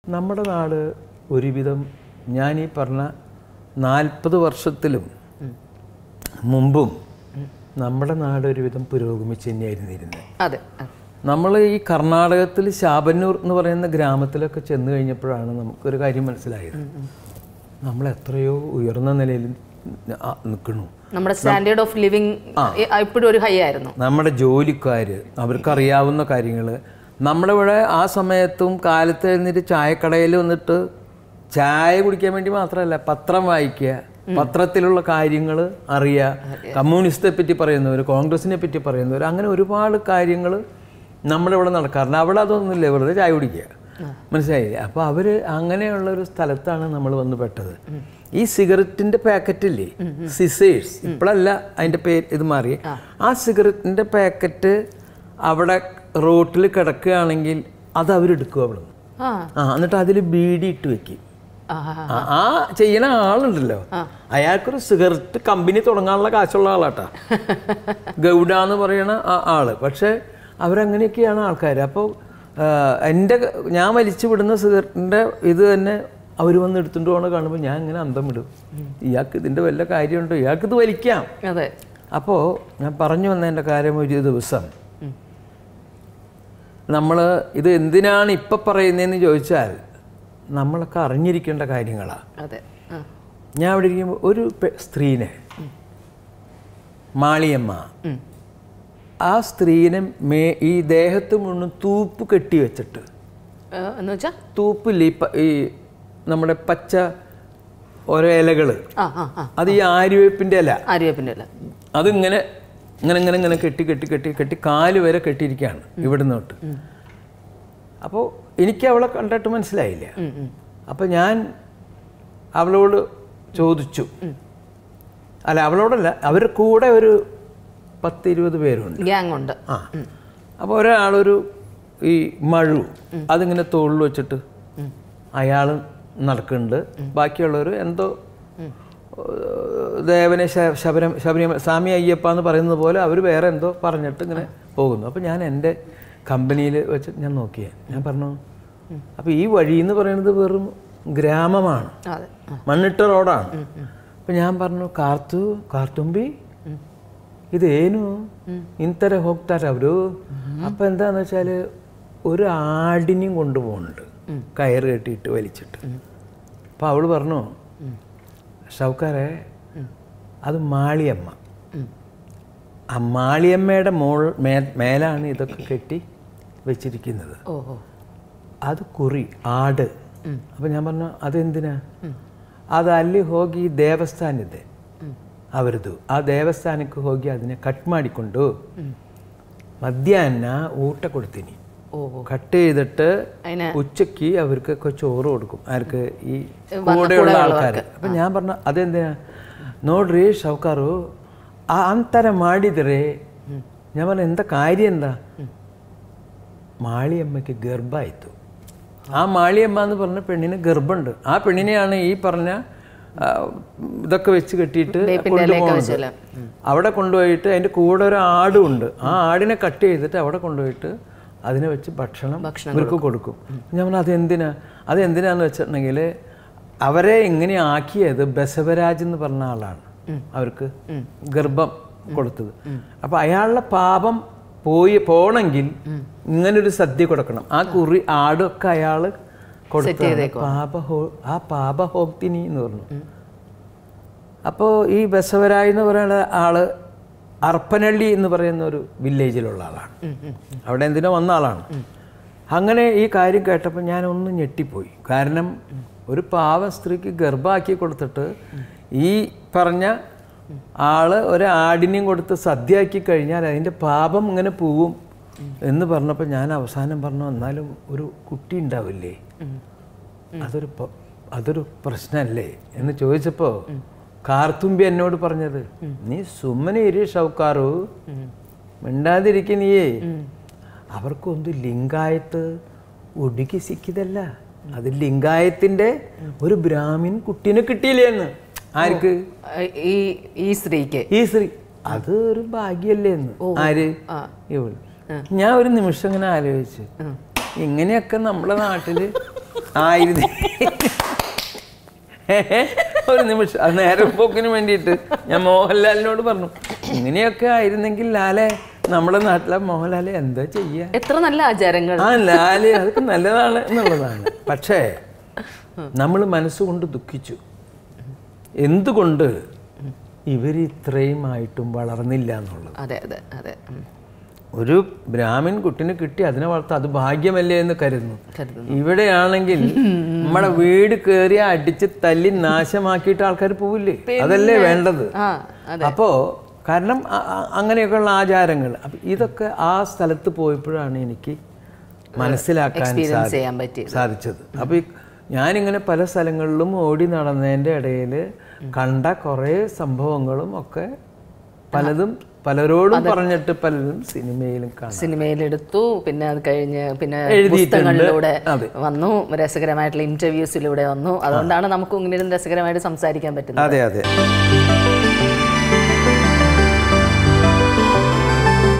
നമ്മുടെ നാട് ഒരുവിധം ഞാൻ ഈ പറഞ്ഞ നാൽപ്പത് വർഷത്തിലും മുമ്പും നമ്മുടെ നാട് ഒരുവിധം പുരോഗമിച്ച് തന്നെയായിരുന്നു ഇരുന്നത് അതെ അതെ. നമ്മൾ ഈ കർണാടകത്തിൽ ശാബന്നൂർ എന്ന് പറയുന്ന ഗ്രാമത്തിലൊക്കെ ചെന്ന് കഴിഞ്ഞപ്പോഴാണ് നമുക്കൊരു കാര്യം മനസ്സിലായത് നമ്മൾ എത്രയോ ഉയർന്ന നിലയിൽ നിൽക്കണു നമ്മുടെ സ്റ്റാൻഡേർഡ് ഓഫ് ലിവിങ് ഇപ്പോഴും ഒരു ഹൈ ആയിരുന്നു നമ്മുടെ ജോലിക്കാർ അവർക്കറിയാവുന്ന കാര്യങ്ങൾ നമ്മുടെ ഇവിടെ ആ സമയത്തും കാലത്ത് എഴുന്നേറ്റ് ചായക്കടയിൽ വന്നിട്ട് ചായ കുടിക്കാൻ വേണ്ടി മാത്രമല്ല പത്രം വായിക്കുക പത്രത്തിലുള്ള കാര്യങ്ങൾ അറിയുക കമ്മ്യൂണിസ്റ്റെ പറ്റി പറയുന്നവർ കോൺഗ്രസിനെ പറ്റി പറയുന്നവർ അങ്ങനെ ഒരുപാട് കാര്യങ്ങൾ നമ്മുടെ ഇവിടെ നടക്കാറുണ്ട് അവിടെ അതൊന്നുമില്ല വെറുതെ ചായ കുടിക്കുക മനസ്സിലായില്ലേ അപ്പോൾ അവർ അങ്ങനെയുള്ള ഒരു സ്ഥലത്താണ് നമ്മൾ വന്ന് പെട്ടത് ഈ സിഗരറ്റിന്റെ പാക്കറ്റില്ലേ സിസേഴ്സ് ഇപ്പോഴല്ല അതിന്റെ പേര് ഇത് മാറി ആ സിഗരറ്റിന്റെ പാക്കറ്റ് അവിടെ റോട്ടിൽ കിടക്കുകയാണെങ്കിൽ അത് അവരെടുക്കും അവിടെ ആ ആ എന്നിട്ട് അതിൽ ബീഡി ഇട്ട് വെക്കും ആ, ആ, ആ ചെയ്യണ ആളുണ്ടല്ലോ അയാൾക്കൊരു സിഗരറ്റ് കമ്പനി തുടങ്ങാനുള്ള കാശുള്ള ആളാട്ടാ ഗൗഡ എന്ന് പറയണ ആ ആള് പക്ഷെ അവരങ്ങനെയൊക്കെയാണ് ആൾക്കാർ അപ്പോൾ എൻ്റെ ഞാൻ വലിച്ചു വിടുന്ന സിഗരറ്റിൻ്റെ ഇത് തന്നെ അവർ വന്ന് എടുത്തുകൊണ്ട് പോകണ കാണുമ്പോൾ ഞാൻ ഇങ്ങനെ അന്തം വിടും ഇയാൾക്ക് ഇതിൻ്റെ വല്ല കാര്യമുണ്ടോ ഇയാൾക്ക് ഇത് വലിക്കാം അതെ അപ്പോൾ ഞാൻ പറഞ്ഞു വന്നതിൻ്റെ കാര്യം ഒരു ദിവസം നമ്മൾ ഇത് എന്തിനാണ് ഇപ്പം പറയുന്നതെന്ന് ചോദിച്ചാൽ നമ്മളൊക്കെ അറിഞ്ഞിരിക്കേണ്ട കാര്യങ്ങളാണ് അതെ ആ. ഞാൻ അവിടെ ഇരിക്കുമ്പോൾ ഒരു പെ- സ്ത്രീനെ മാളിയമ്മ ഉം. ആ സ്ത്രീനെ മേ ഈ ദേഹത്ത് മുഴുവൻ തൂപ്പ് കെട്ടി വെച്ചിട്ട് ഏ, എന്ന് വെച്ചാ തൂപ്പില്ലേ ഈ പ- ഈ നമ്മുടെ പച്ച ഓരോ ഇലകൾ ആ ആ ആ അത് ഈ ആര്യവേപ്പിൻ്റെ ഇല ആര്യവേപ്പിൻ്റെ അല്ല അതിങ്ങനെ ഇങ്ങനെ ഇങ്ങനെ ഇങ്ങനെ കെട്ടി കെട്ടി കെട്ടി കെട്ടി കാല് വരെ കെട്ടിയിരിക്കുകയാണ് ഇവിടുന്ന് തൊട്ട് അപ്പോൾ എനിക്ക് അവളെ കണ്ടിട്ട് മനസ്സിലായില്ല അപ്പോൾ ഞാൻ അവളോട് ചോദിച്ചു അല്ല അവളോടല്ല അവരുടെ കൂടെ ഒരു പത്ത് ഇരുപത് പേരുണ്ട് ഗ്യാങ് ഉണ്ട് ആ അപ്പോൾ ഒരാളൊരു ഈ മഴു അതിങ്ങനെ തോളിൽ വെച്ചിട്ട് അയാൾ നടക്കുന്നുണ്ട് ബാക്കിയുള്ളവർ എന്തോ ഏഹ്, ദേവനെ ശ- ശബരം ശബരിമ സ്വാമി അയ്യപ്പ എന്ന് പറയുന്നത് പോലെ അവർ വേറെ എന്തോ പറഞ്ഞിട്ട് ഇങ്ങനെ പോകുന്നു അപ്പോൾ ഞാൻ എൻ്റെ കമ്പനിയിൽ വെച്ച് ഞാൻ നോക്കിയേ ഞാൻ പറഞ്ഞു അപ്പോൾ ഈ വഴി എന്ന് പറയുന്നത് വെറും ഗ്രാമമാണ് അതെ ആ. മണ്ണിട്ട റോഡാണ് അപ്പം ഞാൻ പറഞ്ഞു കാർത്തു കാർത്തുമ്പി ಇದೇನು ಇಂಥರ ಹೋಗ್ತಾರೆ ಅವರು അപ്പം എന്താന്ന് വെച്ചാൽ ഒരു ആടിനെയും കൊണ്ടുപോകുന്നുണ്ട് കയറ് കെട്ടിയിട്ട് വലിച്ചിട്ട് അപ്പം അവൾ പറഞ്ഞു ഷൗക്കാരെ അത് മാളിയമ്മ ആ മാളിയമ്മയുടെ മോൾ മേ മേലാണ് ഇതൊക്കെ കെട്ടി വെച്ചിരിക്കുന്നത് ഓ ഓ ಅದು ಕುರಿ ಆಡು അപ്പം ഞാൻ പറഞ്ഞു അതെന്തിനാ ಅದು ಅಲ್ಲಿ ಹೋಗಿ ದೇವಸ್ಥಾನ ಇದೆ ಅವರದು ಆ ದೇವಸ್ಥಾನಕ್ಕೆ ಹೋಗಿ ಅದನ್ನ ಕಟ್ ಮಾಡಿಕೊಂಡು മധ്യാഹ്ന ഊട്ട കൊടുത്തിന് ഓ കട്ട് ചെയ്തിട്ട് അതിന് ഉച്ചയ്ക്ക് അവർക്കൊക്കെ ചോറ് കൊടുക്കും ആർക്ക് ഈ കൂടെയുള്ള ആൾക്കാർ അപ്പം ഞാൻ പറഞ്ഞു അതെന്തിനാ ನೋಡ್ರಿ ಶೌಕಾರು ಆ ಅಂತರ ಮಾಡಿದರೆ ഞാൻ പറഞ്ഞു എന്താ കാര്യം എന്താ മാളിയമ്മയ്ക്ക് ഗർഭമായിത്തു ആ മാളിയമ്മ എന്ന് പറഞ്ഞ പെണ്ണിന് ഗർഭമുണ്ട് ആ പെണ്ണിനെയാണ് ഈ പറഞ്ഞ ആ, ഇതൊക്കെ വെച്ച് കെട്ടിയിട്ട് കൊണ്ടുപോകുന്നത് അവിടെ കൊണ്ടുപോയിട്ട് അതിൻ്റെ കൂടെ ഒരു ആടും ഉണ്ട് ആ ആടിനെ കട്ട് ചെയ്തിട്ട് അവിടെ കൊണ്ടുപോയിട്ട് അതിനെ വെച്ച് ഭക്ഷണം ഇവർക്ക് കൊടുക്കും ഞാൻ പറഞ്ഞു അതെന്തിനാ അതെന്തിനാന്ന് വെച്ചിട്ടുണ്ടെങ്കിൽ അവരെ ഇങ്ങനെ ആക്കിയത് ബസവരാജ് എന്ന് പറഞ്ഞ ആളാണ് അവർക്ക് ഗർഭം കൊടുത്തത് അപ്പൊ അയാളുടെ പാപം പോയി പോണെങ്കിൽ ഇങ്ങനൊരു സദ്യ കൊടുക്കണം ആ കുറി ആടൊക്കെ അയാള് കൊടുത്തതാണ് പാപഹോ ആ പാപഹോക്തിനി എന്ന് പറഞ്ഞു അപ്പോൾ ഈ ബസവരാജ് എന്ന് പറയുന്ന ആള് അർപ്പനള്ളി എന്ന് പറയുന്ന ഒരു വില്ലേജിലുള്ള ആളാണ് അവിടെ എന്തിനോ വന്ന ആളാണ് അങ്ങനെ ഈ കാര്യം കേട്ടപ്പോൾ ഞാൻ ഒന്ന് ഞെട്ടിപ്പോയി കാരണം ഒരു പാവ സ്ത്രീക്ക് ഗർഭമാക്കി കൊടുത്തിട്ട് ഈ പറഞ്ഞ ആള് ഒരു ആടിനെയും കൊടുത്ത് സദ്യയാക്കി കഴിഞ്ഞാൽ അതിൻ്റെ പാപം ഇങ്ങനെ പോവും എന്ന് പറഞ്ഞപ്പോൾ ഞാൻ അവസാനം പറഞ്ഞു എന്നാലും ഒരു കുട്ടി ഉണ്ടാവില്ലേ അതൊരു പ- അതൊരു പ്രശ്നമല്ലേ എന്ന് ചോദിച്ചപ്പോൾ കാർത്തുമ്പി എന്നോട് പറഞ്ഞത് നീ സുമ്മനെ ഇരി ഷൗക്കാറു മിണ്ടാതിരിക്ക നീയേ അവർക്കൊന്നും ലിംഗായത്ത് ഒടുക്കി സിക്കിതല്ല അത് ലിംഗായത്തിന്റെ ഒരു ബ്രാഹ്മിൻ കുട്ടീനെ കിട്ടിയില്ലേന്ന് ആർക്ക് ഈ ഈ സ്ത്രീക്ക് ഈ സ്ത്രീ അത് ഒരു ഭാഗ്യല്ലേ എന്ന് ആര് ഇവള് ഞാൻ ഒരു നിമിഷം ഇങ്ങനെ ആലോചിച്ചു ഇങ്ങനെയൊക്കെ നമ്മുടെ നാട്ടില് ആയിരുന്നു ഒരു നിമിഷം അത് നേരം പോക്കിന് വേണ്ടിയിട്ട് ഞാൻ മോഹൻലാലിനോട് പറഞ്ഞു ഇങ്ങനെയൊക്കെ ആയിരുന്നെങ്കിൽ ലാലെ നമ്മുടെ നാട്ടിലെ മോഹൻലാലെ എന്താ ചെയ്യാ എത്ര നല്ല ആചാരങ്ങൾ ആ ലാല് അതൊക്കെ നല്ലതാണ് എന്നുള്ളതാണ് പക്ഷേ നമ്മൾ മനസ്സുകൊണ്ട് ദുഃഖിച്ചു എന്തുകൊണ്ട് ഇവർ ഇത്രയും ആയിട്ടും വളർന്നില്ല എന്നുള്ളത് അതെ അതെ അതെ ഉം. ഒരു ബ്രാഹ്മിൻ കുട്ടിനെ കിട്ടി അതിനെ വളർത്ത അത് ഭാഗ്യമല്ലേ എന്ന് കരുതുന്നു കരുതുന്നു. ഇവിടെയാണെങ്കിൽ നമ്മുടെ വീട് കയറി അടിച്ച് തല്ലി നാശമാക്കിയിട്ട് ആൾക്കാർ പോവില്ലേ അതല്ലേ വേണ്ടത് ആ അതെ അപ്പോ കാരണം അ- അ- അങ്ങനെയൊക്കെയുള്ള ആചാരങ്ങൾ അപ്പൊ ഇതൊക്കെ ആ സ്ഥലത്ത് പോയപ്പോഴാണ് എനിക്ക് മനസ്സിലാക്കാൻ എക്സ്പീരിയൻസ് സാധി- ചെയ്യാൻ പറ്റി സാധിച്ചത് അപ്പൊ ഈ ഞാനിങ്ങനെ പല സ്ഥലങ്ങളിലും ഓടി നടന്നതിൻ്റെ ഇടയിൽ കണ്ട കുറേ സംഭവങ്ങളും ഒക്കെ പലതും പലരോടും പറഞ്ഞിട്ട് പലരും സിനിമയിലും കാണാം സിനിമയിലെടുത്തു പിന്നെ അത് കഴിഞ്ഞ് പിന്നെ എഴുതിയിട്ടുണ്ട്. പുസ്തകങ്ങളിലൂടെ അതെ. വന്നു രസകരമായിട്ടുള്ള ഇന്റർവ്യൂസിലൂടെ വന്നു അതുകൊണ്ടാണ് നമുക്ക് ഇങ്ങനെ രസകരമായിട്ട് സംസാരിക്കാൻ പറ്റുന്നത് അതെ അതെ